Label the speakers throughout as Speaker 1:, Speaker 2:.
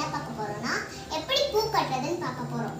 Speaker 1: பார்க்க போறோம்னா எப்படி பூ கட்டுறதுன்னு பார்க்க போறோம்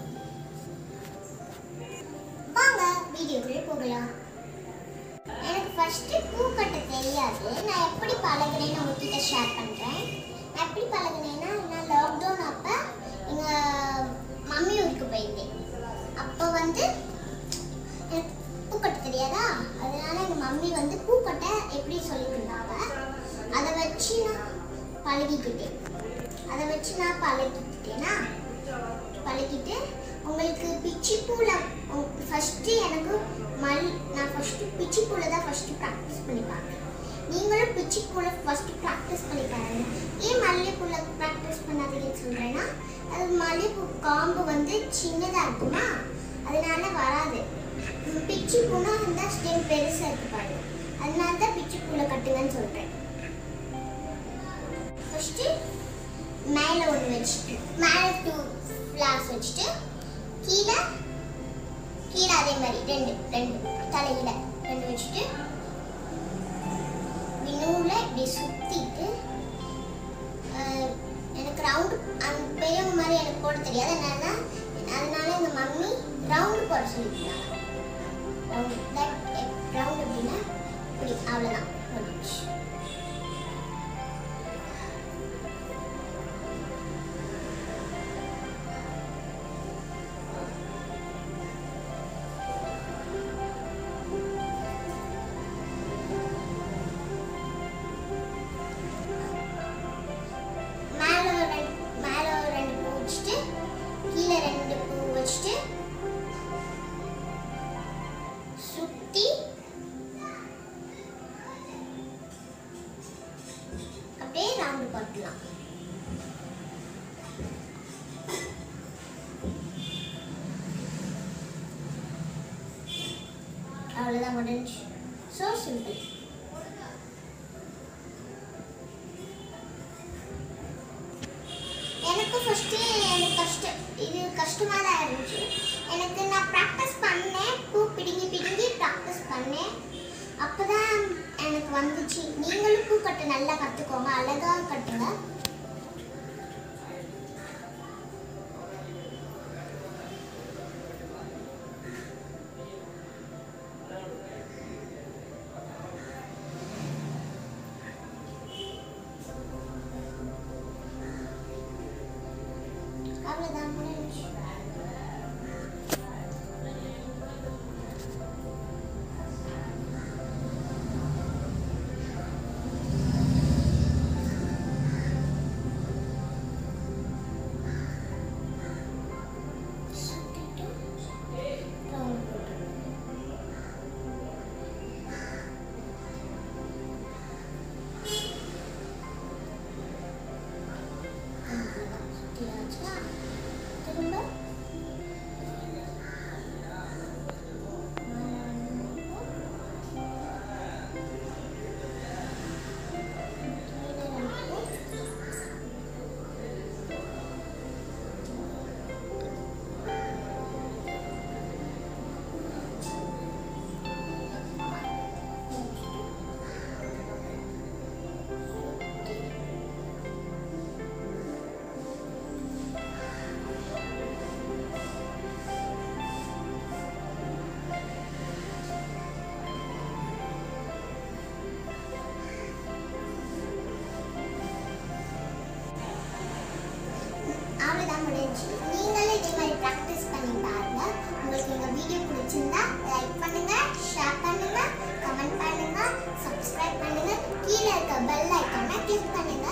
Speaker 1: வாங்க வீடியோக்குள்ளே போகலாம் எனக்கு ஃபர்ஸ்ட் பூ கட்ட தெரியாது நான் எப்படி பழகுனேன்னு உங்ககிட்ட ஷேர் பண்றேன் நான் எப்படி பழகுனேன்னா நான் லாக்டவுன் அப்ப எங்க மம்மி ஊருக்கு போயிருந்தேன் அப்போ வந்து எனக்கு பூ கட்ட தெரியாதா அதனால எங்க மம்மி வந்து பூ கட்ட எப்படி சொல்லி தந்தாங்க அதை வச்சு நான் பழகிக்கிட்டேன் அதை வச்சு நான் பழகிக்கிட்டேனா பழகிட்டு உங்களுக்கு பிச்சி பூல ஃபர்ஸ்ட் எனக்கு மல் நான் ஃபர்ஸ்ட் பிச்சி பூல தான் ஃபர்ஸ்ட் ப்ராக்டிஸ் பண்ணி பார்த்தேன் நீங்களும் பிச்சி பூல ஃபர்ஸ்ட் ப்ராக்டிஸ் பண்ணி பாருங்க ஏன் மல்லிகைப்பூல ப்ராக்டிஸ் பண்ணாதீங்கன்னு சொல்றேன்னா அது மல்லிகைப்பூ காம்பு வந்து சின்னதா இருக்குமா அதனால வராது உம், பிச்சி பூனா இருந்தால் ஸ்டெம் பெருசா இருக்கு பாருங்க அதனால தான் பிச்சி பூல கட்டுங்கன்னு சொல்றேன் ஃபர்ஸ்ட் மேலே ஒன்று வச்சுட்டு மேலே டூ ஃப்ளார்ஸ் வச்சுட்டு கீழே கீழே அதே மாதிரி ரெண்டு ரெண்டு தலையில ரெண்டு வச்சுட்டு நூலை இப்படி சுத்திட்டு அஹ், எனக்கு ரவுண்டு அந்த பெரியவங்க மாதிரி எனக்கு போட தெரியாது அதனால அதனால எங்க மம்மி ரவுண்டு போட சொல்லியிருந்தாங்க ரவுண்டு ரவுண்டு அப்படின்னா இப்படி அவ்வளோதான் முடிஞ்சு மேலே ஒரு ரெண்டு மேலே ஒரு ரெண்டு பூ வச்சுட்டு கீழே ரெண்டு பூ வச்சுட்டு சுத்தி அப்படியே ரவுண்டு போட்டுலாம் அவ்வளோதான் முடிஞ்சு ஸோ சிம்பிள் எனக்கு ஃபஸ்ட்டு எனக்கு கஷ்டம் இது கஷ்டமாக தான் இருந்துச்சு எனக்கு நான் ப்ராக்டிஸ் பண்ணேன் பூ பிடுங்கி பிடுங்கி ப்ராக்டிஸ் பண்ணேன் அப்போ தான் எனக்கு வந்துச்சு நீங்களும் பூ கட்ட நல்லா கற்றுக்கோங்க அழகாக கட்டுங்க அவ்வளோதான் முடிஞ்சு சுத்திட்டு round போட்டுருங்க. அவ்வளோதான் சுத்தியாச்சா திரும்ப அவ்வளோதான் முடிஞ்சு நீங்களும் இதே மாதிரி ப்ராக்டிஸ் பண்ணி பாருங்க உங்களுக்கு இந்த வீடியோ பிடிச்சிருந்தா லைக் பண்ணுங்க ஷேர் பண்ணுங்க கமெண்ட் பண்ணுங்க சப்ஸ்கிரைப் பண்ணுங்க கீழே இருக்க பெல் ஐக்கானை கிளிக் பண்ணுங்க